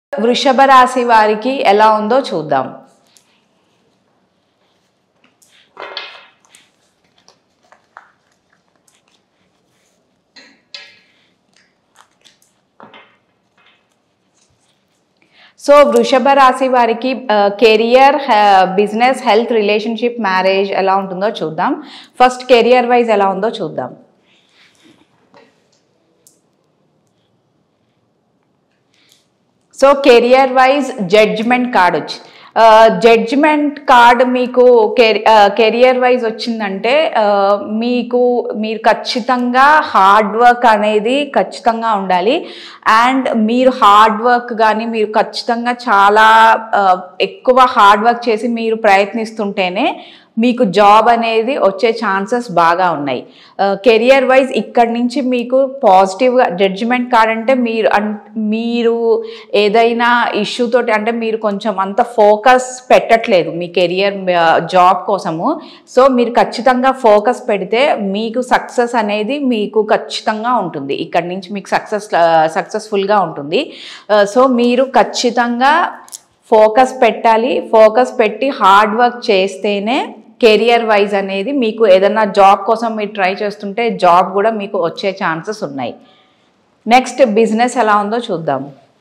వృషభ రాశి వారికి ఎలా ఉందో చూద్దాం సో వృషభ రాశి వారికి career business health relationship marriage ఎలా ఉంటుందో చూద్దాం ఫస్ట్ కెరియర్ వైజ్ ఎలా ఉందో చూద్దాం so career wise judgement card వచ్చి జడ్జ్మెంట్ కార్డ్ మీకు కెరియర్ వైజ్ వచ్చిందంటే ఆ, మీకు మీరు ఖచ్చితంగా హార్డ్ వర్క్ అనేది ఖచ్చితంగా ఉండాలి అండ్ మీరు హార్డ్ వర్క్ కానీ మీరు ఖచ్చితంగా చాలా ఆ, ఎక్కువ హార్డ్ వర్క్ చేసి మీరు ప్రయత్నిస్తుంటేనే మీకు జాబ్ అనేది వచ్చే ఛాన్సెస్ బాగా ఉన్నాయి కెరియర్ వైజ్ ఇక్కడి నుంచి మీకు పాజిటివ్గా జడ్జిమెంట్ కార్డ్ అంటే మీరు అన్ మీరు ఏదైనా ఇష్యూ తోటి అంటే మీరు కొంచెం అంత ఫోకస్ పెట్టట్లేదు మీ కెరియర్ జాబ్ కోసము సో మీరు ఖచ్చితంగా ఫోకస్ పెడితే మీకు సక్సెస్ అనేది మీకు ఖచ్చితంగా ఉంటుంది ఇక్కడి నుంచి మీకు సక్సెస్ సక్సెస్ఫుల్గా ఉంటుంది సో మీరు ఖచ్చితంగా ఫోకస్ పెట్టాలి ఫోకస్ పెట్టి హార్డ్ వర్క్ చేస్తేనే కెరియర్ వైజ్ అనేది మీకు ఏదైనా జాబ్ కోసం మీరు ట్రై చేస్తుంటే జాబ్ కూడా మీకు వచ్చే ఛాన్సెస్ ఉన్నాయి నెక్స్ట్ బిజినెస్ ఎలా ఉందో చూద్దాం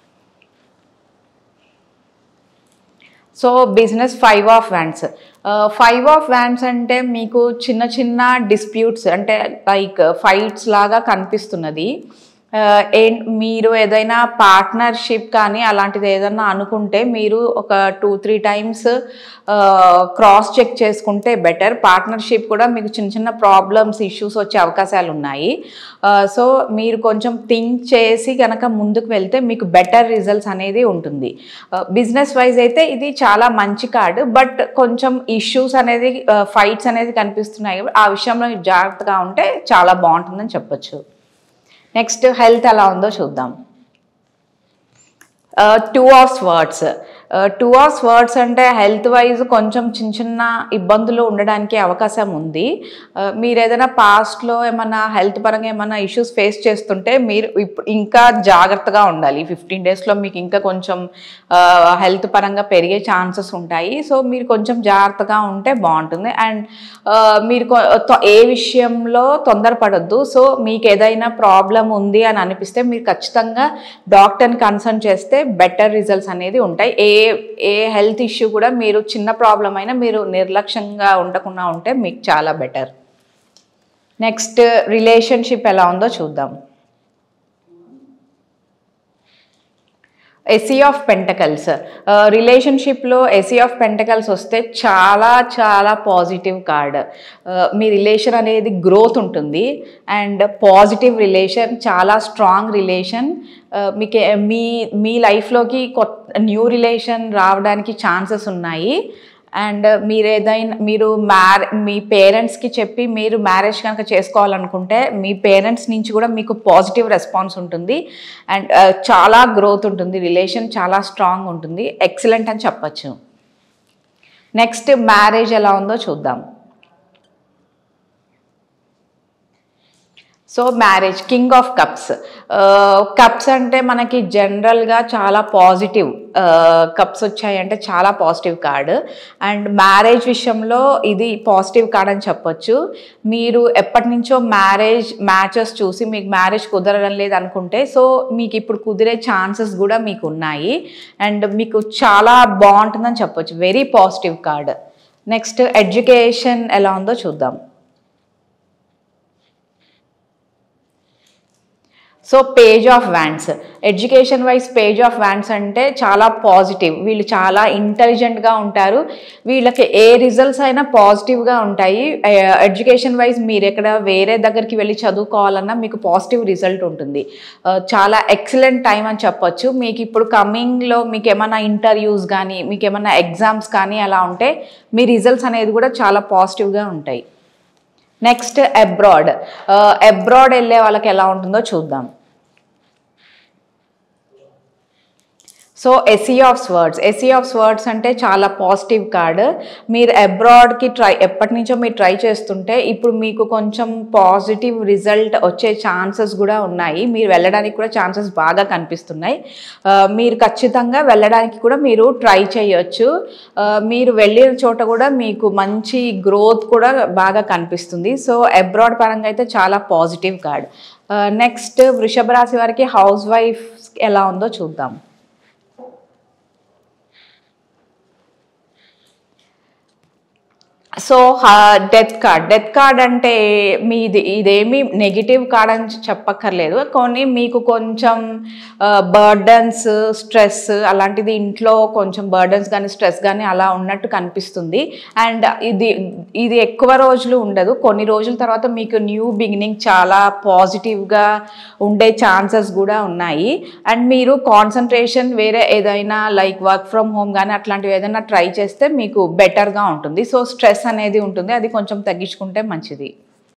so business five of wands five of wands అంటే మీకు చిన్న చిన్న డిస్ప్యూట్స్ అంటే లైక్ ఫైట్స్ లాగా కనిపిస్తున్నది Uh, ఏం మీరు ఏదైనా పార్ట్నర్షిప్ కానీ అలాంటిది ఏదైనా అనుకుంటే మీరు ఒక two three times cross check చేసుకుంటే బెటర్ పార్ట్నర్షిప్ కూడా మీకు చిన్న చిన్న ప్రాబ్లమ్స్ ఇష్యూస్ వచ్చే అవకాశాలు ఉన్నాయి సో మీరు కొంచెం థింక్ చేసి కనుక ముందుకు వెళ్తే మీకు బెటర్ రిజల్ట్స్ అనేది ఉంటుంది బిజినెస్ వైజ్ అయితే ఇది చాలా మంచి కార్డు బట్ కొంచెం ఇష్యూస్ అనేది ఫైట్స్ అనేది కనిపిస్తున్నాయి ఆ విషయంలో మీరు జాగ్రత్తగా ఉంటే చాలా బాగుంటుందని చెప్పొచ్చు నెక్స్ట్ హెల్త్ ఎలా ఉందో చూద్దాం two of swords two of swords అంటే హెల్త్ వైజ్ కొంచెం చిన్న చిన్న ఇబ్బందులు ఉండడానికి అవకాశం ఉంది Uh, మీరు ఏదైనా పాస్ట్లో ఏమైనా హెల్త్ పరంగా ఏమైనా ఇష్యూస్ ఫేస్ చేస్తుంటే మీరు ఇప్పుడు ఇంకా జాగ్రత్తగా ఉండాలి ఫిఫ్టీన్ డేస్లో మీకు ఇంకా కొంచెం హెల్త్ పరంగా పెరిగే ఛాన్సెస్ ఉంటాయి సో మీరు కొంచెం జాగ్రత్తగా ఉంటే బాగుంటుంది అండ్ మీరు కొ- తొ- ఏ విషయంలో తొందరపడొద్దు సో మీకు ఏదైనా ప్రాబ్లం ఉంది అని అనిపిస్తే మీరు ఖచ్చితంగా డాక్టర్ని కన్సల్ట్ చేస్తే బెటర్ రిజల్ట్స్ అనేది ఉంటాయి ఏ ఏ హెల్త్ ఇష్యూ కూడా మీరు చిన్న ప్రాబ్లం అయినా మీరు నిర్లక్ష్యంగా ఉండకుండా ఉంటే మీకు చాలా బెటర్ నెక్స్ట్ రిలేషన్షిప్ ఎలా ఉందో చూద్దాం ఎసీ ఆఫ్ పెంటకల్స్ రిలేషన్షిప్లో ఎసీ ఆఫ్ పెంటకల్స్ వస్తే చాలా చాలా పాజిటివ్ కార్డ్ మీ రిలేషన్ అనేది గ్రోత్ ఉంటుంది అండ్ పాజిటివ్ రిలేషన్ చాలా స్ట్రాంగ్ రిలేషన్ మీకు మీ మీ లైఫ్లోకి కొత్త న్యూ రిలేషన్ రావడానికి ఛాన్సెస్ ఉన్నాయి అండ్ మీరు ఏదైనా మీరు మ్యార మీ పేరెంట్స్కి చెప్పి మీరు మ్యారేజ్ కనుక చేసుకోవాలనుకుంటే మీ పేరెంట్స్ నుంచి కూడా మీకు పాజిటివ్ రెస్పాన్స్ ఉంటుంది అండ్ చాలా గ్రోత్ ఉంటుంది రిలేషన్ చాలా స్ట్రాంగ్ ఉంటుంది ఎక్సలెంట్ అని చెప్పచ్చు నెక్స్ట్ మ్యారేజ్ ఎలా ఉందో చూద్దాం so marriage king of cups cups అంటే మనకి జనరల్గా చాలా పాజిటివ్ కప్స్ వచ్చాయంటే చాలా పాజిటివ్ కార్డ్ అండ్ మ్యారేజ్ విషయంలో ఇది పాజిటివ్ కార్డ్ అని చెప్పొచ్చు మీరు ఎప్పటి నుంచో మ్యారేజ్ మ్యాచెస్ చూసి మీకు మ్యారేజ్ కుదరడం లేదు అనుకుంటే సో మీకు ఇప్పుడు కుదిరే ఛాన్సెస్ కూడా మీకు ఉన్నాయి అండ్ మీకు చాలా బాగుంటుందని చెప్పొచ్చు very positive card next education ఎలా ఉందో చూద్దాం so page of wands education wise page of wands అంటే చాలా పాజిటివ్ వీళ్ళు చాలా ఇంటెలిజెంట్గా ఉంటారు వీళ్ళకి ఏ రిజల్ట్స్ అయినా పాజిటివ్గా ఉంటాయి ఎడ్యుకేషన్ వైజ్ మీరు ఎక్కడ వేరే దగ్గరికి వెళ్ళి చదువుకోవాలన్నా మీకు పాజిటివ్ రిజల్ట్ ఉంటుంది ఆ, చాలా ఎక్సలెంట్ టైం అని చెప్పొచ్చు మీకు ఇప్పుడు కమింగ్లో మీకు ఏమైనా ఇంటర్వ్యూస్ కానీ మీకు ఏమైనా ఎగ్జామ్స్ కానీ అలా ఉంటే మీ రిజల్ట్స్ అనేది కూడా చాలా పాజిటివ్గా ఉంటాయి నెక్స్ట్ అబ్రాడ్ అబ్రాడ్ వెళ్ళే వాళ్ళకి ఎలా ఉంటుందో చూద్దాం so ace of swords ace of swords అంటే చాలా పాజిటివ్ కార్డ్ మీరు అబ్రాడ్కి ట్రై ఎప్పటి నుంచో మీరు ట్రై చేస్తుంటే ఇప్పుడు మీకు కొంచెం పాజిటివ్ రిజల్ట్ వచ్చే ఛాన్సెస్ కూడా ఉన్నాయి మీరు వెళ్ళడానికి కూడా ఛాన్సెస్ బాగా కనిపిస్తున్నాయి ఆ, మీరు ఖచ్చితంగా వెళ్ళడానికి కూడా మీరు ట్రై చేయొచ్చు ఆ, మీరు వెళ్ళిన చోట కూడా మీకు మంచి గ్రోత్ కూడా బాగా కనిపిస్తుంది సో అబ్రాడ్ పరంగా అయితే చాలా పాజిటివ్ కార్డ్ నెక్స్ట్ వృషభ రాశి వారికి హౌస్ వైఫ్ ఎలా ఉందో చూద్దాం so death card death card అంటే మీది ఇదేమి నెగిటివ్ కార్డ్ అని చెప్పక్కర్లేదు కొన్ని మీకు కొంచెం బర్డన్స్ స్ట్రెస్ అలాంటిది ఇంట్లో కొంచెం బర్డన్స్ కానీ స్ట్రెస్ కానీ అలా ఉన్నట్టు కనిపిస్తుంది అండ్ ఇది ఇది ఎక్కువ రోజులు ఉండదు కొన్ని రోజుల తర్వాత మీకు న్యూ బిగినింగ్ చాలా పాజిటివ్గా ఉండే ఛాన్సెస్ కూడా ఉన్నాయి అండ్ మీరు కాన్సన్ట్రేషన్ వేరే ఏదైనా లైక్ వర్క్ ఫ్రమ్ హోమ్ కానీ అట్లాంటివి ఏదైనా ట్రై చేస్తే మీకు బెటర్గా ఉంటుంది సో స్ట్రెస్ అనేది ఉంటుంది అది కొంచెం తగ్గించుకుంటే మంచిది